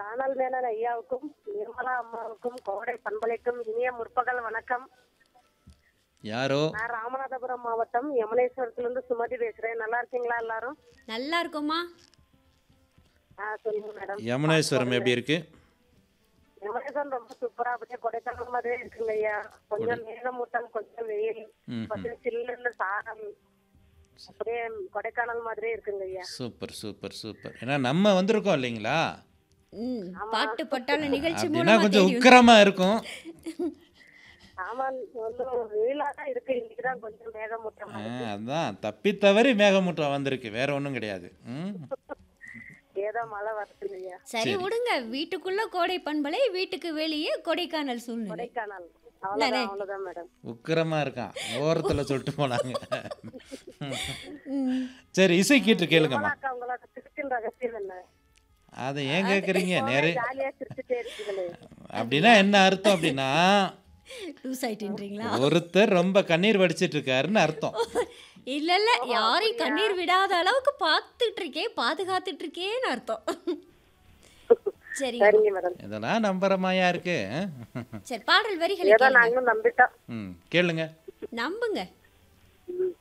காணல் மேனன் ஐயாவுக்கும் நிர்மலா அம்மாவுக்கும் கோடை பண்பலைக்கும் இனிய முற்பகல் வணக்கம் யாரோ நான் ராமநாதபுரம் மாவட்டம் யமுனேஸ்வரத்துல இருந்து சுமதி பேசுறேன் நல்லா இருக்கீங்களா எல்லாரும் நல்லா இருக்கோமா ஆ சொல்லுங்க மேடம் யமுனேஸ்வரம் எப்படி இருக்கு யமுனேஸ்வரம் ரொம்ப சூப்பரா அப்படியே கொடைக்கானல் மாதிரியே இருக்குங்க ஐயா கொஞ்சம் மேகமூட்டம் கொஞ்சம் வெயில் ம் கொஞ்சம் சில்லுன்னு சாரம் அப்படியே கொடைக்கானல் மாதிரியே இருக்குங்க ஐயா சூப்பர் சூப்பர் சூப்பர் ஏன்னா நம்ம வந்திருக்கோம் இல்லைங்களா ம் பாட்டு பட்டாள நிகழ்ச்சி அப்படின்னா மூலமா கொஞ்சம் தெரியும் உக்கிரமா இருக்கும் ஆமா ஒன்றும் வெயிலா தான் இருக்கு இன்னைக்கு தான் கொஞ்சம் மேகமூட்டம் ஆ, அதான் தப்பி தவறி மேகமூட்டம் வந்திருக்கு வேற ஒன்றும் கிடையாது ம் ஏதோ மழை வருதுங்க ஐயா சரி விடுங்க வீட்டுக்குள்ள கோடை பண்பலை வீட்டுக்கு வெளியே கொடைக்கானல் சூழ்நிலை கொடைக்கானல் அவ்வளவுதான் அவ்வளவுதான் மேடம் உக்கிரமா இருக்கான் ஓரத்தில் சொல்லிட்டு போனாங்க ம். சரி இசை கீட்டு கேளுங்கம்மா அக்கா உங்களோட சிரிப்பின் ரகசியம் என்ன அதை ஏன் கேட்குறீங்க நிறைய ஜாலியா சிரிச்சுட்டே இருக்குங்களே அப்படின்னா என்ன அர்த்தம் அப்படின்னா லூஸ் ஆயிட்டுன்றீங்களா ஒருத்தர் ரொம்ப கண்ணீர் வடிச்சிட்டு இருக்காருன்னு அர்த்தம் இல்ல இல்ல யாரையும் கண்ணீர் விடாத அளவுக்கு பார்த்துட்டு இருக்கேன் பாதுகாத்துட்டு இருக்கேன்னு அர்த்தம் சரிங்க சரிங்க மேடம் இதெல்லாம் நம்புறமாயா இருக்கு ஆ? சரி பாடல் வரிகளை ஏதோ கேளுங்க நாங்களும் நம்பிட்டோம் ம் கேளுங்க நம்புங்க ம்.